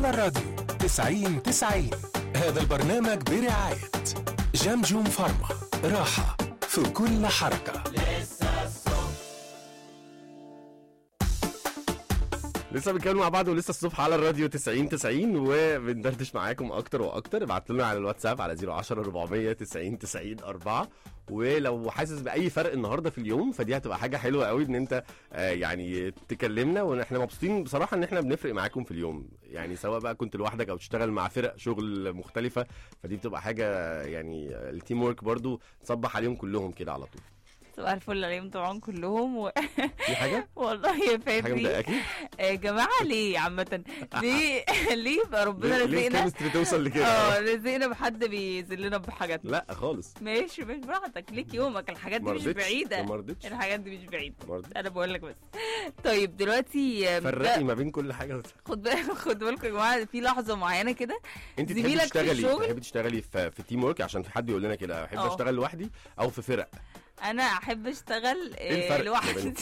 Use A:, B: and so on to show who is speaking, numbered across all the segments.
A: على الراديو 90 90 هذا البرنامج برعاية جمجم فارما راحة في كل حركة
B: لسه بنتكلم مع بعض ولسه الصبح على الراديو 90 90 وبندردش معاكم اكتر واكتر ابعتوا لنا على الواتساب على 010 400 90 90 4 ولو حاسس باي فرق النهارده في اليوم فدي هتبقى حاجه حلوه قوي ان انت آه يعني تكلمنا واحنا مبسوطين بصراحه ان احنا بنفرق معاكم في اليوم يعني سواء بقى كنت لوحدك او تشتغل مع فرق شغل مختلفه فدي بتبقى حاجه يعني التيم ورك برضو تصبح عليهم كلهم كده على طول
C: صباح الفل عليهم طبعا كلهم و...
B: في حاجه
C: والله يا
B: حاجه
C: فادي
B: مضايقاكي
C: يا جماعه ليه عامه ليه ليه يبقى ربنا
B: ليه- ليه
C: رزقنا
B: الكيمستري توصل لكده
C: اه رزقنا بحد بيذلنا بحاجاتنا
B: لا خالص
C: ماشي ماشي براحتك ليك يومك الحاجات دي
B: ما
C: مش
B: رضيتش
C: بعيده
B: ما رضيتش
C: الحاجات دي مش بعيده
B: ما رضيتش.
C: انا بقول لك بس طيب دلوقتي آم،
B: فرقي
C: ده-
B: ما بين كل حاجه
C: خد بالك خد بالكم يا جماعه في لحظه معينه كده
B: انت تحبي
C: زميلك في
B: تشتغلي
C: الشغل؟
B: تحبي تشتغلي في, في تيم ورك عشان في حد يقول لنا كده احب
C: اه.
B: اشتغل لوحدي او في فرق
C: انا احب اشتغل
B: ايه
C: آه،
B: الفرق ما
C: لوحدي
B: بينهم؟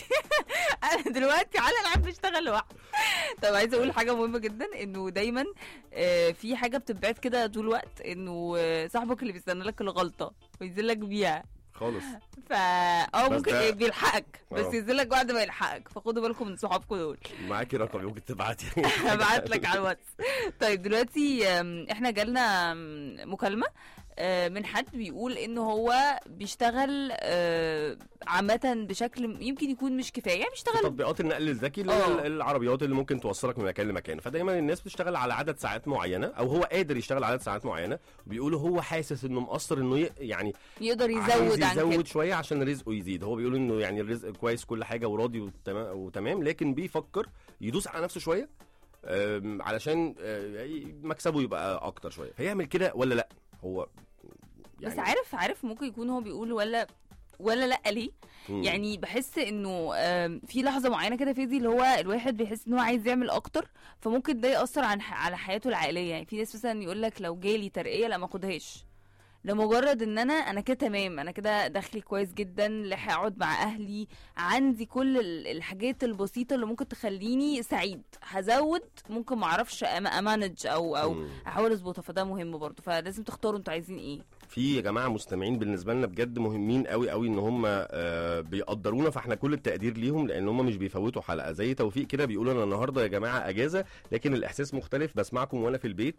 C: انا دلوقتي على انا احب اشتغل لوحدي طب عايزه اقول حاجه مهمه جدا انه دايما آه، في حاجه بتتبعت كده طول الوقت انه آه، صاحبك اللي بيستنى لك الغلطه وينزل لك بيها
B: خالص
C: فا اه
B: بس
C: ممكن
B: ده-
C: إيه، بيلحقك بس
B: اه.
C: ينزل لك بعد ما يلحقك فخدوا بالكم من صحابكم دول
B: معاكي رقم ممكن تبعتي
C: هبعت لك على الواتس طيب دلوقتي آم، احنا جالنا آم، مكالمه آه، من حد بيقول ان هو بيشتغل آه، عامه بشكل يمكن يكون مش كفايه يعني بيشتغل
B: تطبيقات النقل الذكي اللي هي
C: اه.
B: العربيات اللي ممكن توصلك من مكان لمكان فدايما الناس بتشتغل على عدد ساعات معينه او هو قادر يشتغل عدد ساعات معينه بيقولوا هو حاسس انه مقصر انه ي... يعني
C: يقدر
B: عايز
C: يزود عن
B: يزود
C: كده
B: شويه عشان رزقه يزيد هو بيقول انه يعني الرزق كويس كل حاجه وراضي وتمام, وتمام لكن بيفكر يدوس على نفسه شويه أم، علشان أه، مكسبه يبقى اكتر شويه فيعمل كده ولا لا هو
C: بس عارف عارف ممكن يكون هو بيقول ولا ولا لا ليه
B: مم.
C: يعني بحس انه آم، في لحظه معينه كده في دي اللي هو الواحد بيحس ان هو عايز يعمل اكتر فممكن ده ياثر عن على حياته العائليه يعني في ناس مثلا يقول لك لو جالي ترقيه لا ما اخدهاش لمجرد ان انا انا كده تمام انا كده دخلي كويس جدا لحق اقعد مع اهلي عندي كل ال- الحاجات البسيطه اللي ممكن تخليني سعيد هزود ممكن ما اعرفش أم- امانج او او
B: مم.
C: احاول اظبطها فده مهم برضه فلازم تختاروا انتوا عايزين ايه
B: في يا جماعه مستمعين بالنسبه لنا بجد مهمين قوي قوي ان هم آه، بيقدرونا فاحنا كل التقدير ليهم لان هم مش بيفوتوا حلقه زي توفيق كده بيقولوا انا النهارده يا جماعه اجازه لكن الاحساس مختلف بسمعكم وانا في البيت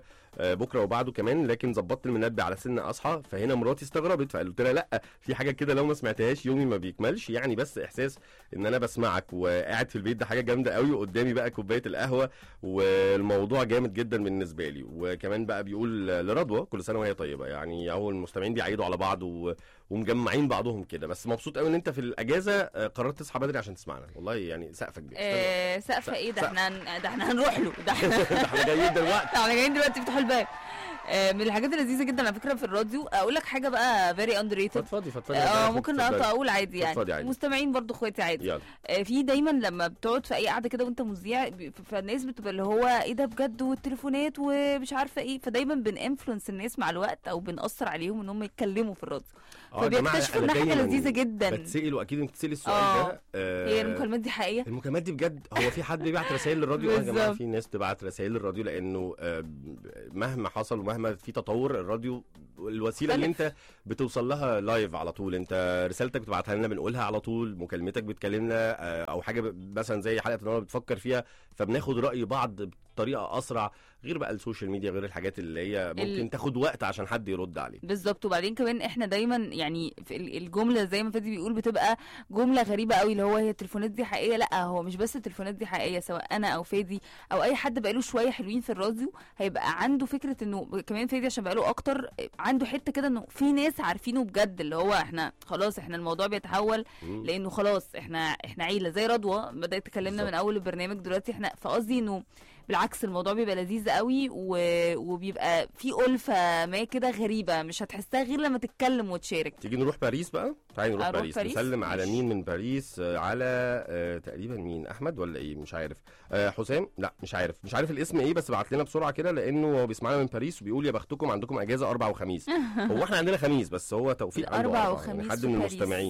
B: وبكره وبعده كمان لكن ظبطت المنبه على سن اصحى فهنا مراتي استغربت فقلت لها لا في حاجه كده لو ما سمعتهاش يومي ما بيكملش يعني بس احساس ان انا بسمعك وقاعد في البيت ده حاجه جامده قوي وقدامي بقى كوبايه القهوه والموضوع جامد جدا بالنسبه لي وكمان بقى بيقول لرضوى كل سنه وهي طيبه يعني اهو المستمعين بيعيدوا على بعض و... ومجمعين بعضهم كده بس مبسوط قوي ان انت في الاجازه آه، قررت تصحى بدري عشان تسمعنا والله يعني سقفك كبير
C: آه سقفه ايه ده احنا هن- ده احنا هنروح له ده احنا
B: ده احنا جايين دلوقتي
C: ده احنا جايين دلوقتي افتحوا الباب آه من الحاجات اللذيذه جدا على فكره في الراديو اقول لك حاجه بقى فيري اندر ريتد
B: فضفضي فضفضي
C: اه ممكن
B: اتفضلي.
C: اقول عادي
B: اتفضلي
C: يعني
B: عادي.
C: مستمعين برضو اخواتي عادي
B: يلا
C: آه، في دايما لما بتقعد في اي قعده كده وانت مذيع بي- ف- فالناس بتبقى اللي هو ايه ده بجد والتليفونات ومش عارفه ايه فدايما بنانفلونس الناس مع الوقت او بنأثر عليهم ان هم يتكلموا في الراديو
B: اه يا جماعة،
C: فبيكتشفوا
B: أنا
C: انها حاجه
B: دايماً
C: لذيذه جدا
B: بتسأل واكيد انت بتسألي السؤال
C: اه.
B: ده آه،
C: هي المكالمات دي حقيقيه
B: المكالمات دي بجد هو في حد بيبعت رسائل للراديو اه يا جماعه
C: بالظبط.
B: في ناس بتبعت رسائل للراديو لانه آه، مهما حصل ومهما في تطور الراديو الوسيله اللي
C: مختلف.
B: انت بتوصل لها لايف على طول انت رسالتك بتبعتها لنا بنقولها على طول مكالمتك بتكلمنا آه، او حاجه ب- مثلا زي حلقه النهارده بتفكر فيها فبناخد راي بعض بطريقه اسرع غير بقى السوشيال ميديا غير الحاجات اللي هي ممكن
C: ال-
B: تاخد وقت عشان حد يرد عليك
C: بالظبط وبعدين كمان احنا دايما يعني في ال- الجمله زي ما فادي بيقول بتبقى جمله غريبه قوي اللي هو هي التليفونات دي حقيقيه لا هو مش بس التليفونات دي حقيقيه سواء انا او فادي او اي حد بقاله شويه حلوين في الراديو هيبقى عنده فكره انه كمان فادي عشان بقاله اكتر عنده حته كده انه في ناس عارفينه بجد اللي هو احنا خلاص احنا الموضوع بيتحول
B: مم.
C: لانه خلاص احنا احنا عيله زي رضوى بدات تكلمنا
B: بالظبط.
C: من اول البرنامج دلوقتي احنا فقصدي انه بالعكس الموضوع بيبقى لذيذ قوي و... وبيبقى في ألفة ما كده غريبة مش هتحسها غير لما تتكلم وتشارك
B: تيجي نروح باريس بقى تعالي نروح
C: أروح
B: باريس.
C: باريس؟
B: نسلم على
C: ماشي.
B: مين من باريس آه، على آه، تقريبا مين احمد ولا ايه مش عارف آه، حسام لا مش عارف مش عارف الاسم ايه بس بعت لنا بسرعه كده لانه هو بيسمعنا من باريس وبيقول يا بختكم عندكم اجازه اربع وخميس هو احنا عندنا خميس بس هو توفيق عنده
C: الأربع
B: اربع
C: وخميس
B: يعني حد
C: في
B: من
C: باريس.
B: المستمعين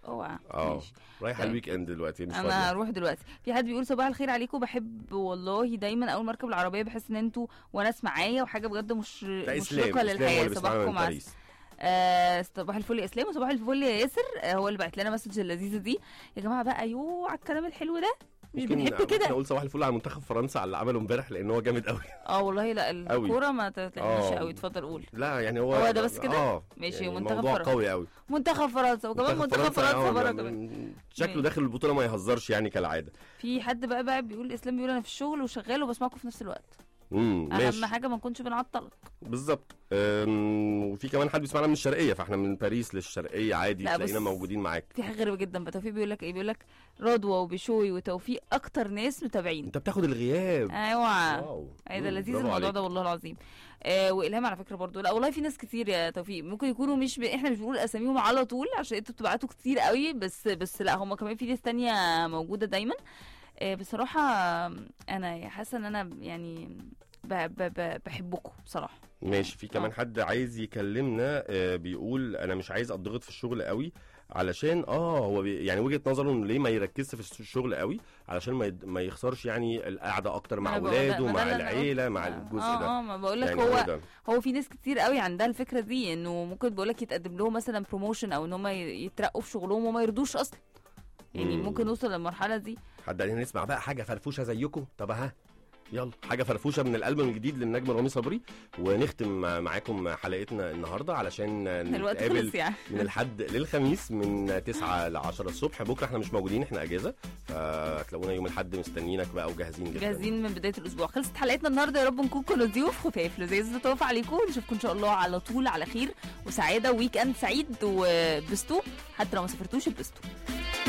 C: اوعى
B: اه
C: ماشي
B: رايحه
C: طيب.
B: الويك اند دلوقتي مش
C: انا
B: فاضيه
C: هروح دلوقتي في حد بيقول صباح الخير عليكم بحب والله دايما اول ما اركب العربيه بحس ان انتوا وناس معايا وحاجه بجد مش
B: ده اسلام
C: مشرقه
B: اسلام هو
C: للحياه
B: اللي بيسمعنا من
C: صباحكم عسل
B: باريس
C: آه صباح الفل يا اسلام وصباح الفل يا ياسر آه هو اللي بعت لنا مسج اللذيذه دي يا جماعه بقى يو على الكلام الحلو ده مش
B: ممكن-
C: بنحب
B: ممكن
C: كده
B: اقول صباح الفل على منتخب فرنسا على اللي عمله امبارح لان هو جامد قوي
C: اه والله لا
B: أوي.
C: الكوره ما تلاقيش
B: آه.
C: قوي اتفضل قول
B: لا يعني هو
C: هو ده بس كده؟
B: اه
C: ماشي،
B: يعني
C: ومنتخب
B: الموضوع
C: فرنسا.
B: قوي قوي
C: منتخب فرنسا وكمان منتخب فرنسا
B: آه،
C: بره
B: م-
C: كمان
B: م- شكله
C: ماشي.
B: داخل البطوله ما يهزرش يعني كالعاده
C: في حد بقى بقى بيقول اسلام بيقول انا في الشغل وشغال وبسمعكم في نفس الوقت
B: امم
C: اهم
B: ماشي
C: حاجه ما نكونش بنعطلك
B: بالظبط أم، وفي كمان حد بيسمعنا من الشرقيه فاحنا من باريس للشرقيه عادي
C: لا،
B: تلاقينا
C: بس-
B: موجودين معاك
C: في حاجه غريبه جدا بقى توفيق بيقول لك ايه بيقول لك رضوى وبشوي وتوفيق اكتر ناس متابعين
B: انت بتاخد الغياب
C: ايوه
B: واو
C: ايه ده
B: مم،
C: لذيذ
B: برافو
C: الموضوع
B: عليك.
C: ده والله العظيم آه والهام على فكره برضو لا والله في ناس كتير يا توفيق ممكن يكونوا مش ب... احنا مش بنقول اساميهم على طول عشان انتوا بتبعتوا كتير قوي بس بس لا هم كمان في ناس تانية موجوده دايما آه بصراحه انا حاسه ان انا يعني ب... ب... ب... بحبكم بصراحه
B: ماشي في كمان
C: آه.
B: حد عايز يكلمنا آه، بيقول انا مش عايز اتضغط في الشغل قوي علشان اه هو بي يعني وجهه نظره انه ليه ما يركزش في الشغل قوي علشان ما يد- ما يخسرش يعني القعده اكتر مع
C: أنا بقول ده-
B: اولاده
C: ما ده
B: مع
C: اللي أنا
B: العيله
C: قلته.
B: مع
C: آه،
B: الجزء
C: اه
B: ده
C: اه ما بقول لك
B: يعني
C: هو
B: ده
C: هو في ناس كتير قوي عندها الفكره دي انه ممكن بقول لك يتقدم لهم مثلا بروموشن او ان هم يترقوا في شغلهم وما يرضوش اصلا يعني
B: مم.
C: ممكن نوصل للمرحله دي
B: حد قال لنا نسمع بقى حاجه فرفوشه زيكم طب ها يلا حاجه فرفوشه من الالبوم الجديد للنجم رامي صبري ونختم مع- معاكم حلقتنا النهارده علشان
C: الوقت
B: نتقابل
C: خلص يعني
B: من الحد للخميس من 9 ل 10 الصبح بكره احنا مش موجودين احنا اجازه فتلاقونا يوم الاحد مستنيينك بقى وجاهزين جدا
C: جاهزين من بدايه الاسبوع خلصت حلقتنا النهارده يا رب نكون كنا ضيوف خفاف لذيذ لطاف عليكم نشوفكم ان شاء الله على طول على خير وسعاده ويك اند سعيد وبستوا حتى لو ما سافرتوش اتبسطوا